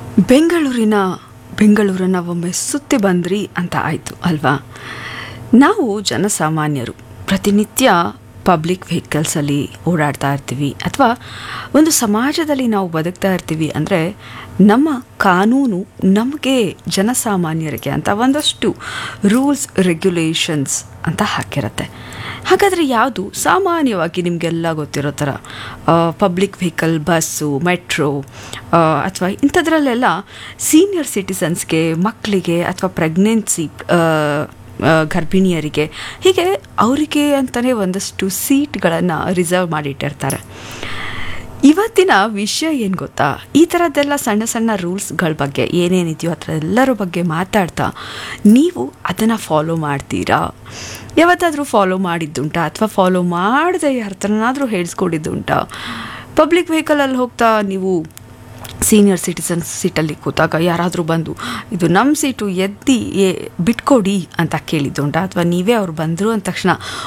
ಬೆಂಗಳೂರಿನ ಬೆಂಗಳೂರನ್ನು ಒಮ್ಮೆ ಸುತ್ತಿ ಬಂದ್ರಿ ಅಂತ ಆಯಿತು ಅಲ್ವಾ ನಾವು ಜನಸಾಮಾನ್ಯರು ಪ್ರತಿನಿತ್ಯ ಪಬ್ಲಿಕ್ ವೆಹಿಕಲ್ಸಲ್ಲಿ ಓಡಾಡ್ತಾ ಇರ್ತೀವಿ ಅಥವಾ ಒಂದು ಸಮಾಜದಲ್ಲಿ ನಾವು ಬದುಕ್ತಾ ಇರ್ತೀವಿ ಅಂದರೆ ನಮ್ಮ ಕಾನೂನು ನಮಗೆ ಜನಸಾಮಾನ್ಯರಿಗೆ ಅಂತ ಒಂದಷ್ಟು ರೂಲ್ಸ್ ರೆಗ್ಯುಲೇಷನ್ಸ್ ಅಂತ ಹಾಕಿರುತ್ತೆ ಹಾಗಾದರೆ ಯಾವುದು ಸಾಮಾನ್ಯವಾಗಿ ನಿಮಗೆಲ್ಲ ಗೊತ್ತಿರೋ ಥರ ಪಬ್ಲಿಕ್ ವೆಹಿಕಲ್ ಬಸ್ಸು ಮೆಟ್ರೋ ಅಥವಾ ಇಂಥದ್ರಲ್ಲೆಲ್ಲ ಸೀನಿಯರ್ ಸಿಟಿಸನ್ಸ್ಗೆ ಮಕ್ಕಳಿಗೆ ಅಥವಾ ಪ್ರೆಗ್ನೆನ್ಸಿ ಗರ್ಭಿಣಿಯರಿಗೆ ಹೀಗೆ ಅವರಿಗೆ ಅಂತಲೇ ಒಂದಷ್ಟು ಸೀಟ್ಗಳನ್ನು ರಿಸರ್ವ್ ಮಾಡಿಟ್ಟಿರ್ತಾರೆ ಇವತ್ತಿನ ವಿಷಯ ಏನು ಗೊತ್ತಾ ಈ ಥರದ್ದೆಲ್ಲ ಸಣ್ಣ ಸಣ್ಣ ರೂಲ್ಸ್ಗಳ ಬಗ್ಗೆ ಏನೇನಿದೆಯೋ ಆ ಥರ ಎಲ್ಲರ ಬಗ್ಗೆ ಮಾತಾಡ್ತಾ ನೀವು ಅದನ್ನು ಫಾಲೋ ಮಾಡ್ತೀರಾ ಯಾವತ್ತಾದರೂ ಫಾಲೋ ಮಾಡಿದ್ದುಂಟಾ ಅಥವಾ ಫಾಲೋ ಮಾಡದೆ ಯಾರ ಥರನಾದರೂ ಹೇಳಿಸ್ಕೊಡಿದ್ದುಂಟಾ ಪಬ್ಲಿಕ್ ವೆಹಿಕಲಲ್ಲಿ ಹೋಗ್ತಾ ನೀವು ಸೀನಿಯರ್ ಸಿಟಿಸನ್ಸ್ ಸೀಟಲ್ಲಿ ಕೂತಾಗ ಯಾರಾದರೂ ಬಂದು ಇದು ನಮ್ಮ ಸೀಟು ಎದ್ದಿ ಏ ಬಿಟ್ಕೊಡಿ ಅಂತ ಕೇಳಿದ್ದುಂಟ ಅಥವಾ ನೀವೇ ಅವ್ರು ಬಂದರು ಅಂದ ತಕ್ಷಣ